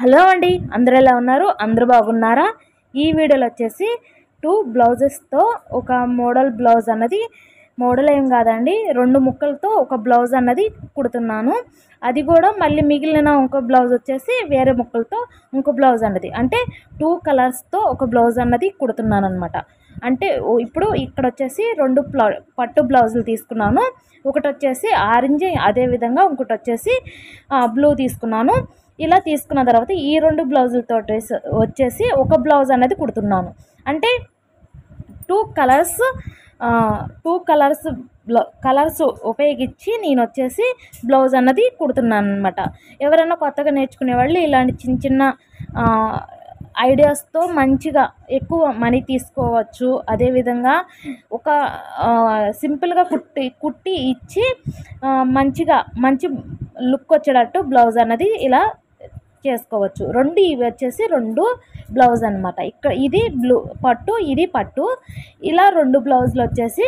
hello అండి అందరూ ఎలా ఉన్నారు అందరూ బాగున్నారా ఈ వీడియోలో వచ్చేసి టూ బ్లౌజెస్తో ఒక మోడల్ బ్లౌజ్ అన్నది మోడల్ ఏం కాదండి రెండు ముక్కలతో ఒక బ్లౌజ్ అన్నది కుడుతున్నాను అది కూడా మళ్ళీ మిగిలిన ఇంకో బ్లౌజ్ వచ్చేసి వేరే ముక్కలతో ఇంకో బ్లౌజ్ అన్నది అంటే టూ కలర్స్తో ఒక బ్లౌజ్ అన్నది కుడుతున్నాను అనమాట అంటే ఓ- ఇప్పుడు ఇక్కడ వచ్చేసి రెండు ప్లా పట్టు బ్లౌజులు తీసుకున్నాను ఒకటి వచ్చేసి ఆరెంజ్ అదే విధంగా ఇంకోటి వచ్చేసి బ్లూ తీసుకున్నాను ఇలా తీసుకున్న తర్వాత ఈ రెండు బ్లౌజులతో వచ్చేసి ఒక బ్లౌజ్ అనేది కుడుతున్నాను అంటే టూ కలర్స్ టూ కలర్స్ బ్లౌ కలర్స్ ఉపయోగించి నేను వచ్చేసి బ్లౌజ్ అన్నది కుడుతున్నాను అనమాట ఎవరైనా కొత్తగా నేర్చుకునే వాళ్ళు ఇలాంటి చిన్న చిన్న ఆ, ఐడియాస్తో మంచిగా ఎక్కువ మనీ తీసుకోవచ్చు అదేవిధంగా ఒక ఆ, సింపుల్గా కుట్టి కుట్టి ఇచ్చి ఆ, మంచిగా మంచి లుక్ వచ్చేటట్టు బ్లౌజ్ అన్నది ఇలా చేసుకోవచ్చు రెండు ఇవి వచ్చేసి రెండు బ్లౌజ్ అనమాట ఇక్కడ ఇది బ్లూ పట్టు ఇది పట్టు ఇలా రెండు బ్లౌజులు వచ్చేసి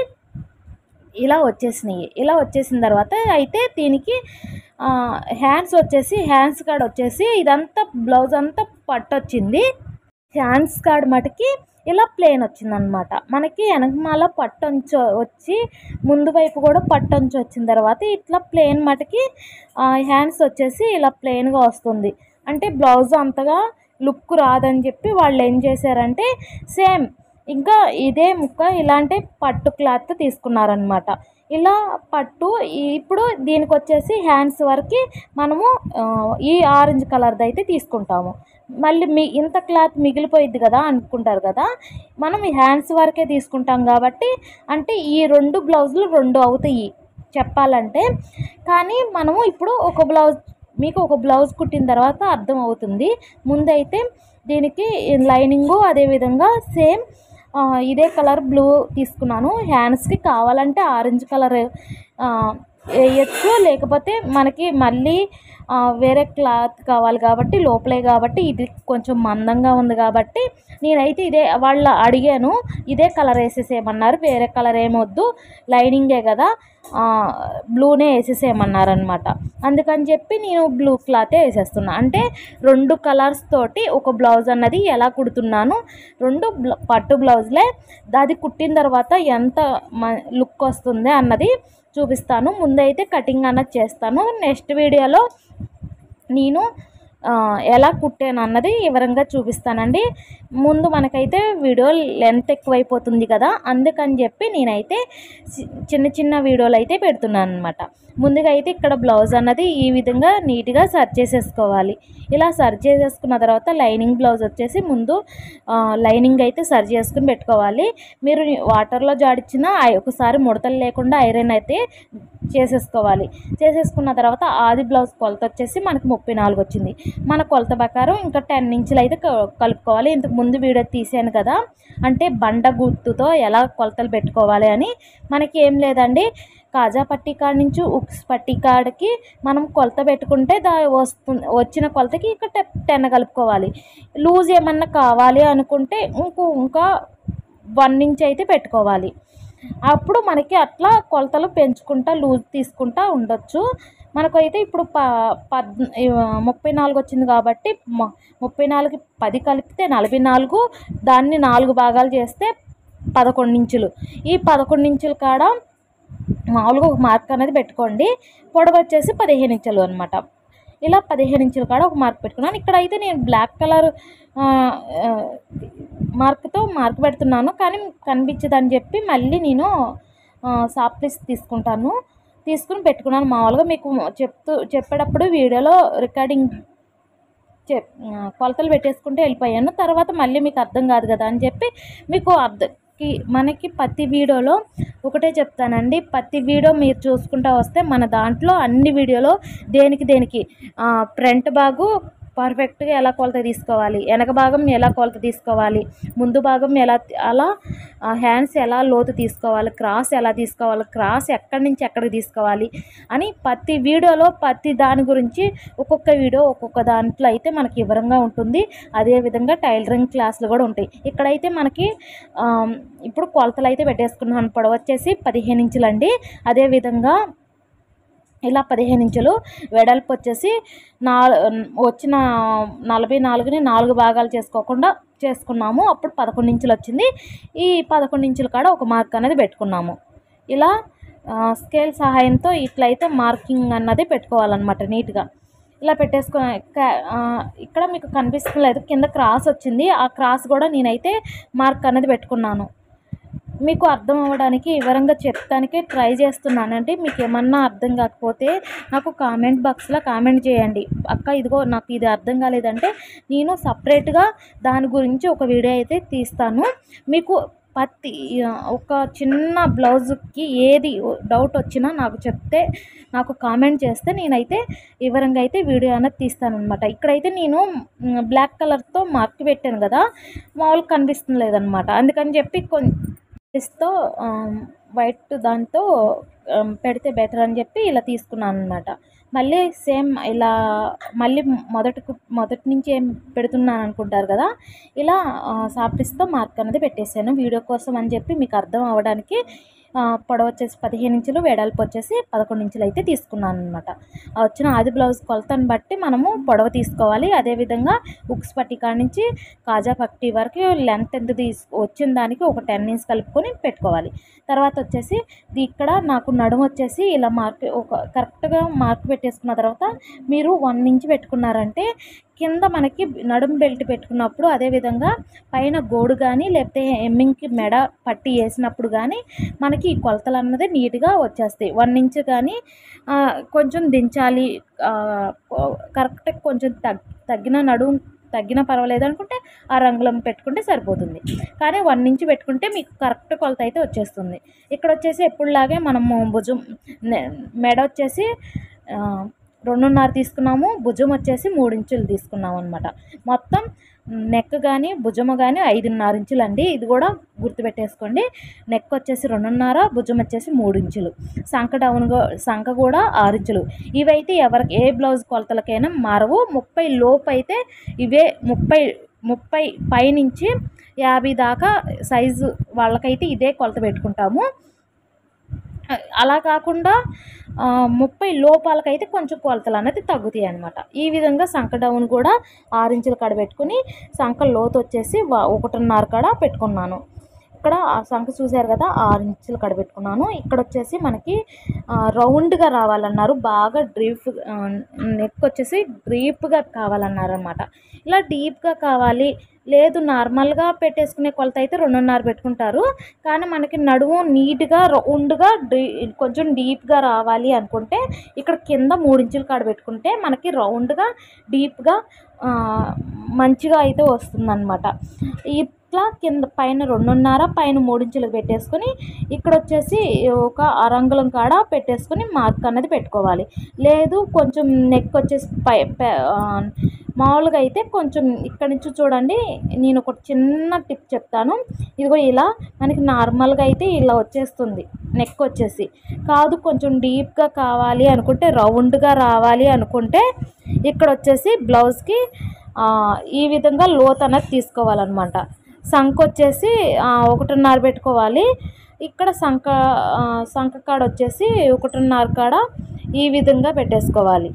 ఇలా వచ్చేసినాయి ఇలా వచ్చేసిన తర్వాత అయితే దీనికి హ్యాండ్స్ వచ్చేసి హ్యాండ్స్ కార్డ్ వచ్చేసి ఇదంతా బ్లౌజ్ అంతా పట్టు వచ్చింది హ్యాండ్స్ కార్డ్ మటుకి ఇలా ప్లేన్ వచ్చిందనమాట మనకి వెనకమాల పట్టంచు వచ్చి ముందు వైపు కూడా పట్టంచు వచ్చిన తర్వాత ఇట్లా ప్లేన్ మటుకి హ్యాండ్స్ వచ్చేసి ఇలా ప్లెయిన్గా వస్తుంది అంటే బ్లౌజ్ అంతగా లుక్ రాదని చెప్పి వాళ్ళు ఏం చేశారంటే సేమ్ ఇంకా ఇదే ముక్క ఇలాంటి పట్టు క్లాత్ తీసుకున్నారనమాట ఇలా పట్టు ఈ- ఇప్పుడు దీనికి వచ్చేసి హ్యాండ్స్ వరకు మనము ఆ, ఈ ఆరెంజ్ కలర్ది అయితే తీసుకుంటాము మళ్ళీ మీ ఇంత క్లాత్ మిగిలిపోయిద్ది కదా అనుకుంటారు కదా మనం ఈ హ్యాండ్స్ వరకే తీసుకుంటాం కాబట్టి అంటే ఈ రెండు బ్లౌజులు రెండు అవుతాయి చెప్పాలంటే కానీ మనము ఇప్పుడు ఒక బ్లౌజ్ మీకు ఒక బ్లౌజ్ కుట్టిన తర్వాత అర్థం అవుతుంది ముందైతే దీనికి లైనింగు అదేవిధంగా సేమ్ ఆ, ఇదే కలర్ బ్లూ తీసుకున్నాను హ్యాండ్స్కి కావాలంటే ఆరెంజ్ కలర్ వేయచ్చు లేకపోతే మనకి మళ్ళీ ఆ, వేరే క్లాత్ కావాలి కాబట్టి లోపలే కాబట్టి ఇది కొంచెం మందంగా ఉంది కాబట్టి నేనైతే ఇదే వాళ్ళు అడిగాను ఇదే కలర్ వేసేసేయమన్నారు వేరే కలర్ ఏమొద్దు లైనింగే కదా ఆ, బ్లూనే వేసేసేయమన్నారు అనమాట అందుకని చెప్పి నేను బ్లూ క్లాతే వేసేస్తున్నా అంటే రెండు కలర్స్ తోటి ఒక బ్లౌజ్ అన్నది ఎలా కుడుతున్నాను రెండు బ్ల- పట్టు బ్లౌజ్లే అది కుట్టిన తర్వాత ఎంత మ లుక్ వస్తుంది అన్నది చూపిస్తాను ముందైతే కటింగ్ అన్నది చేస్తాను నెక్స్ట్ వీడియోలో నేను ఆ, ఎలా కుట్టాను అన్నది వివరంగా చూపిస్తానండి ముందు మనకైతే వీడియో లెంత్ ఎక్కువైపోతుంది కదా అందుకని చెప్పి నేనైతే చి- చిన్న చిన్న వీడియోలు అయితే పెడుతున్నాను అనమాట ముందుగా అయితే ఇక్కడ బ్లౌజ్ అన్నది ఈ విధంగా నీట్గా సర్చ్ చేసేసుకోవాలి ఇలా సర్చ్ చేసేసుకున్న తర్వాత లైనింగ్ బ్లౌజ్ వచ్చేసి ముందు ఆ, లైనింగ్ అయితే సర్చ్ చేసుకుని పెట్టుకోవాలి మీరు వాటర్లో జాడిచ్చిన ఐ- ఒకసారి ముడతలు లేకుండా ఐరన్ అయితే చేసేసుకోవాలి చేసేసుకున్న తర్వాత ఆది బ్లౌజ్ కొలత వచ్చేసి మనకు ముప్పై నాలుగు వచ్చింది మన కొలత ప్రకారం ఇంకా టెన్ ఇంచులు అయితే క- కలుపుకోవాలి ఇంతకు ముందు వీడియో తీసాను కదా అంటే బండ గుర్తుతో ఎలా కొలతలు పెట్టుకోవాలి అని మనకి ఏం లేదండి కాజా పట్టీ కాడ నుంచి ఉక్స్ పట్టీ కాడకి మనం కొలత పెట్టుకుంటే దా వస్తుంది వచ్చిన కొలతకి ఇక్కడ టె- టెన్ కలుపుకోవాలి లూజ్ ఏమన్నా కావాలి అనుకుంటే ఇంకో ఇంకా వన్ ఇంచ్ అయితే పెట్టుకోవాలి అప్పుడు మనకి అట్లా కొలతలు పెంచుకుంటా లూజ్ తీసుకుంటా ఉండొచ్చు మనకైతే ఇప్పుడు ప పద్ ముప్పై నాలుగు వచ్చింది కాబట్టి మ- ముప్పై నాలుగు పది కలిపితే నలభై నాలుగు దాన్ని నాలుగు భాగాలు చేస్తే పదకొండు ఇంచులు ఈ పదకొండు ఇంచుల కాడ మామూలుగా ఒక మార్క్ అనేది పెట్టుకోండి పొడవు వచ్చేసి పదిహేను ఇంచులు అనమాట ఇలా పదిహేను ఇంచుల కాడ ఒక మార్క్ పెట్టుకున్నాను ఇక్కడ అయితే నేను బ్లాక్ కలర్ మార్క్తో మార్క్ పెడుతున్నాను కానీ కనిపించదని చెప్పి మళ్ళీ నేను సాప్లీస్ తీసుకుంటాను తీసుకుని పెట్టుకున్నాను మామూలుగా మీకు చెప్తూ చెప్పేటప్పుడు వీడియోలో రికార్డింగ్ చెప్ ఆ, కొలతలు పెట్టేసుకుంటే వెళ్ళిపోయాను తర్వాత మళ్ళీ మీకు అర్థం కాదు కదా అని చెప్పి మీకు అర్థంకి మనకి ప్రతి వీడియోలో ఒకటే చెప్తానండి ప్రతి వీడియో మీరు చూసుకుంటా వస్తే మన దాంట్లో అన్ని వీడియోలో దేనికి దేనికి ఫ్రంట్ బాగు పర్ఫెక్ట్గా ఎలా కొలత తీసుకోవాలి వెనక భాగం ఎలా కొలత తీసుకోవాలి ముందు భాగం ఎలా అలా హ్యాండ్స్ ఎలా లోతు తీసుకోవాలి క్రాస్ ఎలా తీసుకోవాలి క్రాస్ ఎక్కడి నుంచి ఎక్కడికి తీసుకోవాలి అని ప్రతి వీడియోలో ప్రతి దాని గురించి ఒక్కొక్క వీడియో ఒక్కొక్క దాంట్లో అయితే మనకి వివరంగా ఉంటుంది అదేవిధంగా టైలరింగ్ క్లాసులు కూడా ఉంటాయి ఇక్కడైతే మనకి ఆ, ఇప్పుడు కొలతలు అయితే పెట్టేసుకున్నాను పొడవు వచ్చేసి పదిహేను ఇంచులండి అదేవిధంగా ఇలా పదిహేను ఇంచులు వెడల్పు వచ్చేసి నా వచ్చిన నలభై నాలుగుని నాలుగు భాగాలు చేసుకోకుండా చేసుకున్నాము అప్పుడు పదకొండు ఇంచులు వచ్చింది ఈ పదకొండు ఇంచుల కాడ ఒక మార్క్ అనేది పెట్టుకున్నాము ఇలా ఆ, స్కేల్ సహాయంతో ఇట్లయితే మార్కింగ్ అన్నది పెట్టుకోవాలన్నమాట నీట్గా ఇలా పెట్టేసుకుని క- ఆ, ఇక్కడ మీకు కనిపిస్తలేదు కింద క్రాస్ వచ్చింది ఆ క్రాస్ కూడా నేనైతే మార్క్ అనేది పెట్టుకున్నాను మీకు అర్థం అవ్వడానికి వివరంగా చెప్తానికి ట్రై చేస్తున్నానండి మీకు ఏమన్నా అర్థం కాకపోతే నాకు కామెంట్ బాక్స్లో కామెంట్ చేయండి అక్క ఇదిగో నాకు ఇది అర్థం కాలేదంటే నేను సపరేట్గా దాని గురించి ఒక వీడియో అయితే తీస్తాను మీకు ప్రతి ఒక చిన్న బ్లౌజ్కి ఏది డౌట్ వచ్చినా నాకు చెప్తే నాకు కామెంట్ చేస్తే నేనైతే వివరంగా అయితే వీడియో అనేది తీస్తానమాట ఇక్కడైతే నేను మ్, బ్లాక్ కలర్తో మార్క్ పెట్టాను కదా మామూలుగా కనిపిస్తుంది లేదనమాట అందుకని చెప్పి కొంచెం తో వైట్ దాంతో ఆ, పెడితే బెటర్ అని చెప్పి ఇలా తీసుకున్నాను అనమాట మళ్ళీ సేమ్ ఇలా మళ్ళీ మొదటి మొదటి నుంచి ఏం పెడుతున్నాను అనుకుంటారు కదా ఇలా సాఫ్టిస్తో మార్క్ అనేది పెట్టేశాను వీడియో కోసం అని చెప్పి మీకు అర్థం అవ్వడానికి ఆ, పొడవు వచ్చేసి పదిహేను ఇంచులు వెడల్పు వచ్చేసి పదకొండు ఇంచులు అయితే తీసుకున్నాను అనమాట వచ్చిన ఆది బ్లౌజ్ కొలతను బట్టి మనము పొడవు తీసుకోవాలి అదేవిధంగా ఉక్స్ పట్టి కాడ నుంచి కాజా పట్టి వరకు లెంత్ ఎంత తీసు వచ్చిన దానికి ఒక టెన్ ఇంచ్ కలుపుకొని పెట్టుకోవాలి తర్వాత వచ్చేసి ఇది ఇక్కడ నాకు నడుము వచ్చేసి ఇలా మార్క్ ఒక కరెక్ట్గా మార్క్ పెట్టేసుకున్న తర్వాత మీరు వన్ ఇంచ్ పెట్టుకున్నారంటే కింద మనకి నడుము బెల్ట్ పెట్టుకున్నప్పుడు అదేవిధంగా పైన గోడు కానీ లేకపోతే ఎమ్మింగ్కి మెడ పట్టి వేసినప్పుడు కానీ మనకి ఈ కొలతలు అన్నది నీట్గా వచ్చేస్తాయి వన్ ఇంచ్ కానీ ఆ, కొంచెం దించాలి ఆ, కరెక్ట్ కొంచెం తగ్ తగ్గిన నడుము తగ్గినా పర్వాలేదు అనుకుంటే ఆ రంగులం పెట్టుకుంటే సరిపోతుంది కానీ వన్ ఇంచ్ పెట్టుకుంటే మీకు కరెక్ట్ కొలత అయితే వచ్చేస్తుంది ఇక్కడ వచ్చేసి ఎప్పుడులాగే మనము భుజం నె- మెడ వచ్చేసి ఆ, రెండున్నర తీసుకున్నాము భుజం వచ్చేసి మూడు ఇంచులు తీసుకున్నాము అనమాట మొత్తం నెక్ కానీ భుజము కానీ ఐదున్నర ఇంచులు అండి ఇది కూడా గుర్తుపెట్టేసుకోండి నెక్ వచ్చేసి రెండున్నర భుజం వచ్చేసి మూడు ఇంచులు సంక డౌన్ సంక కూడా ఆరు ఇంచులు ఇవైతే ఎవరికి ఏ బ్లౌజ్ కొలతలకైనా మారవు ముప్పై లోపు అయితే ఇవే ముప్పై ముప్పై పైనుంచి యాభై దాకా సైజు వాళ్ళకైతే ఇదే కొలత పెట్టుకుంటాము అలా కాకుండా ఆ, ముప్పై లోపాలకైతే కొంచెం కొలతలు అనేది తగ్గుతాయి అనమాట ఈ విధంగా సంక డౌన్ కూడా ఆరు ఇంచుల కాడ పెట్టుకుని సంక లోతు వచ్చేసి వ- ఒకటిన్నర కాడ పెట్టుకున్నాను ఇక్కడ ఆ సంఖ చూశారు కదా ఆరు ఇంచులు కాడ పెట్టుకున్నాను ఇక్కడ వచ్చేసి మనకి ఆ, రౌండ్గా రావాలన్నారు బాగా డ్రీప్ నెక్ వచ్చేసి డీప్గా కావాలన్నారు అనమాట ఇలా డీప్గా కావాలి లేదు నార్మల్గా పెట్టేసుకునే కొలత అయితే రెండున్నర పెట్టుకుంటారు కానీ మనకి నడుము నీట్గా రౌండ్గా డీ కొంచెం డీప్గా రావాలి అనుకుంటే ఇక్కడ కింద మూడు ఇంచుల కాడ పెట్టుకుంటే మనకి రౌండ్గా డీప్గా ఆ, మంచిగా అయితే వస్తుందన్నమాట ఇట్లా కింద పైన రెండున్నర పైన మూడు ఇంచులు పెట్టేసుకొని ఇక్కడ వచ్చేసి ఒక అరంగుళం కాడ పెట్టేసుకొని మార్క్ అనేది పెట్టుకోవాలి లేదు కొంచెం నెక్ వచ్చేసి పై పై- ఆ, మామూలుగా అయితే కొంచెం ఇక్కడ నుంచి చూడండి నేను ఒక చిన్న టిప్ చెప్తాను ఇదిగో ఇలా మనకి నార్మల్గా అయితే ఇలా వచ్చేస్తుంది నెక్ వచ్చేసి కాదు కొంచెం డీప్గా కావాలి అనుకుంటే రౌండ్గా రావాలి అనుకుంటే ఇక్కడ వచ్చేసి బ్లౌజ్కి ఆ, ఈ విధంగా లోత్ అనేది తీసుకోవాలన్నమాట సంఖ వచ్చేసి ఆ, ఒకటిన్నర పెట్టుకోవాలి ఇక్కడ సంఖ ఆ, సంఖ కాడ వచ్చేసి ఒకటిన్నర కాడ ఈ విధంగా పెట్టేసుకోవాలి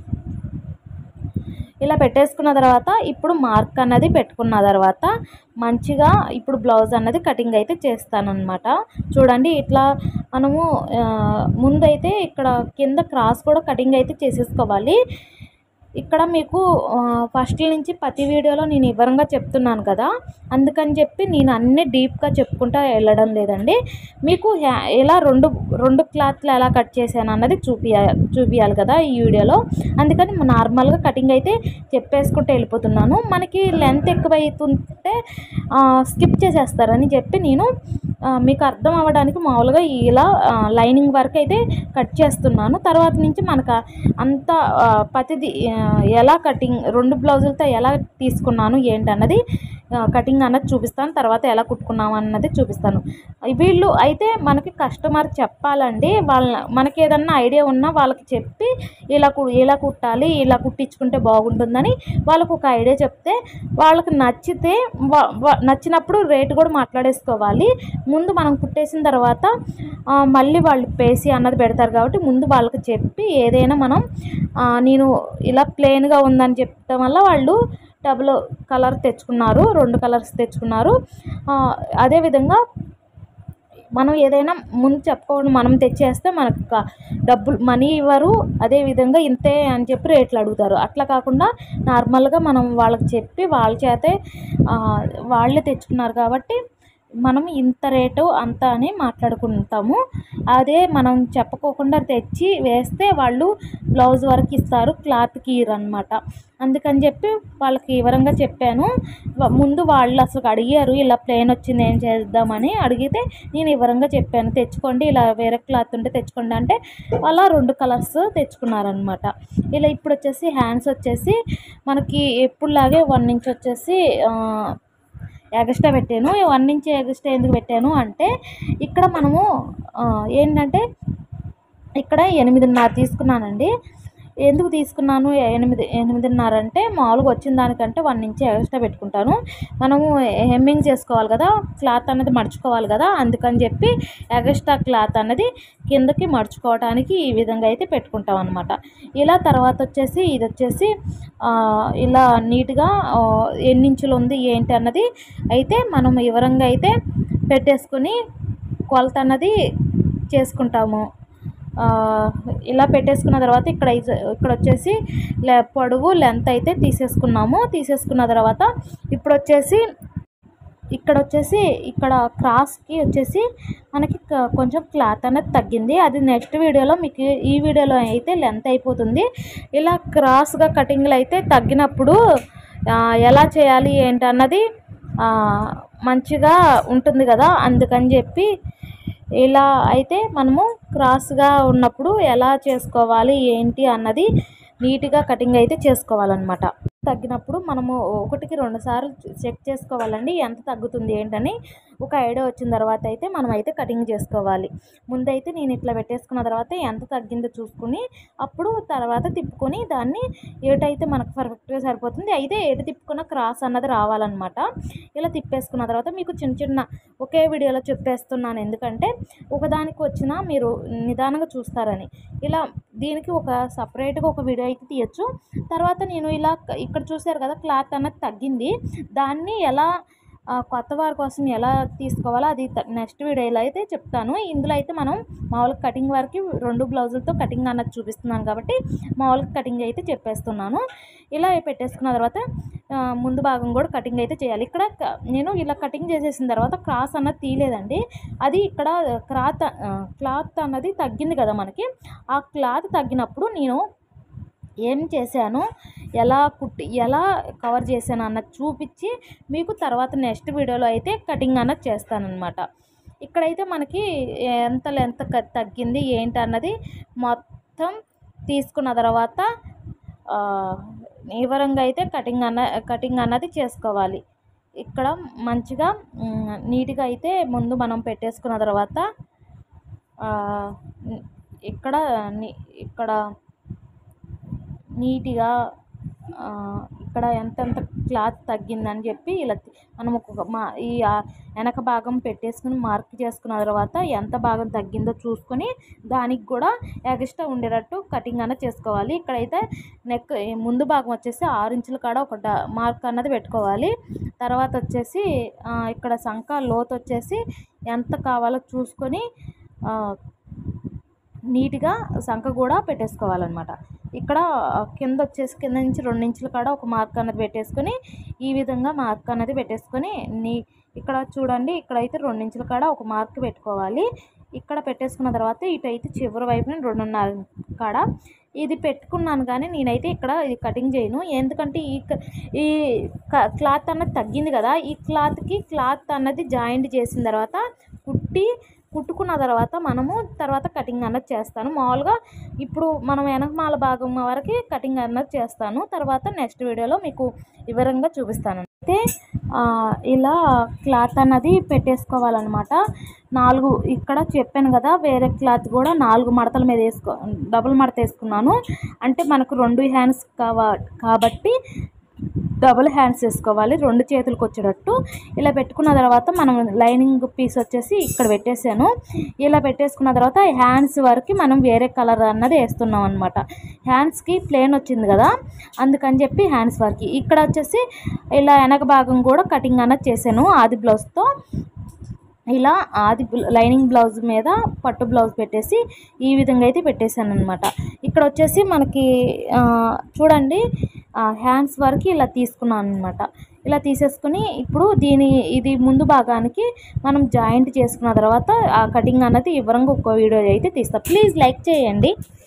ఇలా పెట్టేసుకున్న తర్వాత ఇప్పుడు మార్క్ అన్నది పెట్టుకున్న తర్వాత మంచిగా ఇప్పుడు బ్లౌజ్ అన్నది కటింగ్ అయితే చేస్తానన్నమాట చూడండి ఇట్లా మనము ఆ, ముందైతే ఇక్కడ కింద క్రాస్ కూడా కటింగ్ అయితే చేసేసుకోవాలి ఇక్కడ మీకు ఆ, ఫస్ట్ నుంచి ప్రతి వీడియోలో నేను వివరంగా చెప్తున్నాను కదా అందుకని చెప్పి నేను అన్ని డీప్గా చెప్పుకుంటా వెళ్ళడం లేదండి మీకు హ్యా- ఎలా రెండు రెండు క్లాత్లు ఎలా కట్ చేశాను అన్నది చూపియా చూపించాలి కదా ఈ వీడియోలో అందుకని నార్మల్గా కటింగ్ అయితే చెప్పేసుకుంటూ వెళ్ళిపోతున్నాను మనకి లెంత్ ఎక్కువ అవుతుంటే స్కిప్ చేసేస్తారని చెప్పి నేను ఆ, మీకు అర్థం అవ్వడానికి మామూలుగా ఇలా లైనింగ్ వరకు అయితే కట్ చేస్తున్నాను తర్వాత నుంచి మనకు అంత ఆ, ప్రతిదీ ఆ, ఎలా కటింగ్ రెండు బ్లౌజులతో ఎలా తీసుకున్నాను ఏంటన్నది కటింగ్ అన్నది చూపిస్తాను తర్వాత ఎలా కుట్టుకున్నాం అన్నది చూపిస్తాను వీళ్ళు అయితే మనకి కస్టమర్ చెప్పాలండి వాళ్ళ మనకి ఏదన్నా ఐడియా ఉన్నా వాళ్ళకి చెప్పి ఇలా కు ఇలా కుట్టాలి ఇలా కుట్టించుకుంటే బాగుంటుందని వాళ్ళకు ఒక ఐడియా చెప్తే వాళ్ళకి నచ్చితే వా- వా- నచ్చినప్పుడు రేటు కూడా మాట్లాడేసుకోవాలి ముందు మనం కుట్టేసిన తర్వాత ఆ, మళ్ళీ వాళ్ళు పేసి అన్నది పెడతారు కాబట్టి ముందు వాళ్ళకి చెప్పి ఏదైనా మనం ఆ, నేను ఇలా ప్లెయిన్గా ఉందని చెప్పడం వల్ల వాళ్ళు డబుల్ కలర్ తెచ్చుకున్నారు రెండు కలర్స్ తెచ్చుకున్నారు ఆ, అదేవిధంగా మనం ఏదైనా ముందు చెప్పుకోవడం మనం తెచ్చేస్తే మనకు క- డబ్బులు మనీ ఇవ్వరు అదేవిధంగా ఇంతే అని చెప్పి రేట్లు అడుగుతారు అట్లా కాకుండా నార్మల్గా మనం వాళ్ళకి చెప్పి వాళ్ళ చేతే ఆ, వాళ్ళే తెచ్చుకున్నారు కాబట్టి మనం ఇంత రేటు అంత అని మాట్లాడుకుంటాము అదే మనం చెప్పుకోకుండా తెచ్చి వేస్తే వాళ్ళు బ్లౌజ్ వరకు ఇస్తారు క్లాత్కి ఇరనమాట అందుకని చెప్పి వాళ్ళకి వివరంగా చెప్పాను వ- ముందు వాళ్ళు అసలు అడిగారు ఇలా ప్లేన్ వచ్చింది ఏం చేద్దామని అడిగితే నేను వివరంగా చెప్పాను తెచ్చుకోండి ఇలా వేరే క్లాత్ ఉంటే తెచ్చుకోండి అంటే అలా రెండు కలర్స్ తెచ్చుకున్నారనమాట ఇలా ఇప్పుడు వచ్చేసి హ్యాండ్స్ వచ్చేసి మనకి ఎప్పుడులాగే వన్ ఇంచ్ వచ్చేసి ఆ, ఎగస్ట్రా పెట్టాను ఈ వన్ ఇంచ్ ఎగస్ట్రా ఎందుకు పెట్టాను అంటే ఇక్కడ మనము ఆ, ఏంటంటే ఇక్కడ ఎనిమిదిన్నర తీసుకున్నానండి ఎందుకు తీసుకున్నాను ఎనిమిది ఎనిమిదిన్నర అంటే మామూలుగా వచ్చిన దానికంటే వన్ ఇంచ్ ఎక్స్ట్రా పెట్టుకుంటాను మనము హెమ్మింగ్ చేసుకోవాలి కదా క్లాత్ అనేది మడుచుకోవాలి కదా అందుకని చెప్పి ఎక్స్ట్రా క్లాత్ అనేది కిందకి మడుచుకోవడానికి ఈ విధంగా అయితే పెట్టుకుంటాం అనమాట ఇలా తర్వాత వచ్చేసి ఇది వచ్చేసి ఆ, ఇలా నీట్గా ఆ, ఎన్ని ఇంచులు ఉంది ఏంటి అన్నది అయితే మనం వివరంగా అయితే పెట్టేసుకుని కొలత అన్నది చేసుకుంటాము ఆ, ఇలా పెట్టేసుకున్న తర్వాత ఇక్కడ ఇజ- ఇక్కడ వచ్చేసి లే పొడవు లెంత్ అయితే తీసేసుకున్నాము తీసేసుకున్న తర్వాత ఇప్పుడు వచ్చేసి ఇక్కడ వచ్చేసి ఇక్కడ క్రాస్కి వచ్చేసి మనకి క- కొంచెం క్లాత్ అనేది తగ్గింది అది నెక్స్ట్ వీడియోలో మీకు ఈ వీడియోలో అయితే లెంత్ అయిపోతుంది ఇలా క్రాస్గా కటింగ్లు అయితే తగ్గినప్పుడు ఆ, ఎలా చేయాలి ఏంటి అన్నది ఆ, మంచిగా ఉంటుంది కదా అందుకని చెప్పి ఇలా అయితే మనము క్రాస్గా ఉన్నప్పుడు ఎలా చేసుకోవాలి ఏంటి అన్నది నీట్గా కటింగ్ అయితే చేసుకోవాలన్నమాట తగ్గినప్పుడు మనము ఒకటికి రెండు సార్లు చెక్ చేసుకోవాలండి ఎంత తగ్గుతుంది ఏంటని ఒక ఐడియా వచ్చిన తర్వాత అయితే మనం అయితే కటింగ్ చేసుకోవాలి ముందైతే నేను ఇట్లా పెట్టేసుకున్న తర్వాత ఎంత తగ్గిందో చూసుకుని అప్పుడు తర్వాత తిప్పుకొని దాన్ని ఏటైతే మనకు పర్ఫెక్ట్గా సరిపోతుంది అయితే ఏటు తిప్పుకున్న క్రాస్ అన్నది రావాలన్నమాట ఇలా తిప్పేసుకున్న తర్వాత మీకు చిన్న చిన్న ఒకే వీడియోలో చెప్పేస్తున్నాను ఎందుకంటే ఒకదానికి వచ్చినా మీరు నిదానంగా చూస్తారని ఇలా దీనికి ఒక సపరేట్గా ఒక వీడియో అయితే తీయచ్చు తర్వాత నేను ఇలా క- ఇక్కడ చూసారు కదా క్లాత్ అన్నది తగ్గింది దాన్ని ఎలా ఆ, కొత్త వారి కోసం ఎలా తీసుకోవాలో అది నెక్స్ట్ వీడియోలో అయితే చెప్తాను ఇందులో అయితే మనం మామూలుగా కటింగ్ వరకు రెండు బ్లౌజులతో కటింగ్ అన్నది చూపిస్తున్నాను కాబట్టి మామూలుగా కటింగ్ అయితే చెప్పేస్తున్నాను ఇలా పెట్టేసుకున్న తర్వాత ఆ, ముందు భాగం కూడా కటింగ్ అయితే చేయాలి ఇక్కడ క- నేను ఇలా కటింగ్ చేసేసిన తర్వాత క్రాస్ అన్నది తీయలేదండి అది ఇక్కడ క్లాత్ క్లాత్ అన్నది తగ్గింది కదా మనకి ఆ క్లాత్ తగ్గినప్పుడు నేను ఏం చేశాను ఎలా కుట్టి ఎలా కవర్ చేశాను అన్నది చూపించి మీకు తర్వాత నెక్స్ట్ వీడియోలో అయితే కటింగ్ అన్నది చేస్తానన్నమాట ఇక్కడైతే మనకి ఎంత లెంత్ క- తగ్గింది ఏంటి అన్నది మొత్తం తీసుకున్న తర్వాత ఆ, వివరంగా అయితే కటింగ్ అన్న కటింగ్ అన్నది చేసుకోవాలి ఇక్కడ మంచిగా మ్, నీట్గా అయితే ముందు మనం పెట్టేసుకున్న తర్వాత ఆ, ఇక్కడ ని- ఇక్కడ నీట్గా ఆ, ఇక్కడ ఎంతెంత క్లాత్ తగ్గిందని చెప్పి ఇలా తి- మనం ఒక మా ఈ ఆ వెనక భాగం పెట్టేసుకుని మార్క్ చేసుకున్న తర్వాత ఎంత భాగం తగ్గిందో చూసుకొని దానికి కూడా ఎక్స్ట్రా ఉండేటట్టు కటింగ్ అన్నది చేసుకోవాలి ఇక్కడైతే నెక్ ముందు భాగం వచ్చేసి ఆరు ఇంచుల కాడ ఒక డ- మార్క్ అన్నది పెట్టుకోవాలి తర్వాత వచ్చేసి ఆ, ఇక్కడ సంఖ లోతు వచ్చేసి ఎంత కావాలో చూసుకొని ఆ, నీట్గా సంఖ కూడా పెట్టేసుకోవాలన్నమాట ఇక్కడ కింద వచ్చేసి కింద నుంచి రెండు ఇంచుల కాడ ఒక మార్క్ అన్నది పెట్టేసుకొని ఈ విధంగా మార్క్ అన్నది పెట్టేసుకొని నీ ఇక్కడ చూడండి ఇక్కడైతే రెండు ఇంచుల కాడ ఒక మార్క్ పెట్టుకోవాలి ఇక్కడ పెట్టేసుకున్న తర్వాత ఇటైతే చివరి వైపున రెండున్నర కాడ ఇది పెట్టుకున్నాను కానీ నేనైతే ఇక్కడ ఇది కటింగ్ చేయను ఎందుకంటే ఈ క- ఈ క- క్లాత్ అన్నది తగ్గింది కదా ఈ క్లాత్కి క్లాత్ అన్నది జాయింట్ చేసిన తర్వాత కుట్టి కుట్టుకున్న తర్వాత మనము తర్వాత కటింగ్ అన్నది చేస్తాను మామూలుగా ఇప్పుడు మనం వెనకమాల భాగం వరకు కటింగ్ అన్నది చేస్తాను తర్వాత నెక్స్ట్ వీడియోలో మీకు వివరంగా చూపిస్తాను అయితే ఆ, ఇలా క్లాత్ అన్నది పెట్టేసుకోవాలన్నమాట నాలుగు ఇక్కడ చెప్పాను కదా వేరే క్లాత్ కూడా నాలుగు మడతల మీద వేసుకో డబుల్ మడత వేసుకున్నాను అంటే మనకు రెండు హ్యాండ్స్ కావా కాబట్టి డబుల్ హ్యాండ్స్ వేసుకోవాలి రెండు చేతులకు వచ్చేటట్టు ఇలా పెట్టుకున్న తర్వాత మనం లైనింగ్ పీస్ వచ్చేసి ఇక్కడ పెట్టేశాను ఇలా పెట్టేసుకున్న తర్వాత హ్యాండ్స్ వరకు మనం వేరే కలర్ అన్నది వేస్తున్నాం అనమాట హ్యాండ్స్కి ప్లేన్ వచ్చింది కదా అందుకని చెప్పి హ్యాండ్స్ వరకు ఇక్కడ వచ్చేసి ఇలా వెనక భాగం కూడా కటింగ్ అన్నది చేశాను ఆది బ్లౌజ్తో ఇలా ఆది బ్ల- లైనింగ్ బ్లౌజ్ మీద పట్టు బ్లౌజ్ పెట్టేసి ఈ విధంగా అయితే పెట్టేశాను అనమాట ఇక్కడ వచ్చేసి మనకి ఆ, చూడండి హ్యాండ్స్ వరకు ఇలా తీసుకున్నాను అనమాట ఇలా తీసేసుకుని ఇప్పుడు దీని ఇది ముందు భాగానికి మనం జాయింట్ చేసుకున్న తర్వాత ఆ కటింగ్ అన్నది వివరంగా ఒక వీడియో అయితే తీస్తాం ప్లీజ్ లైక్ చేయండి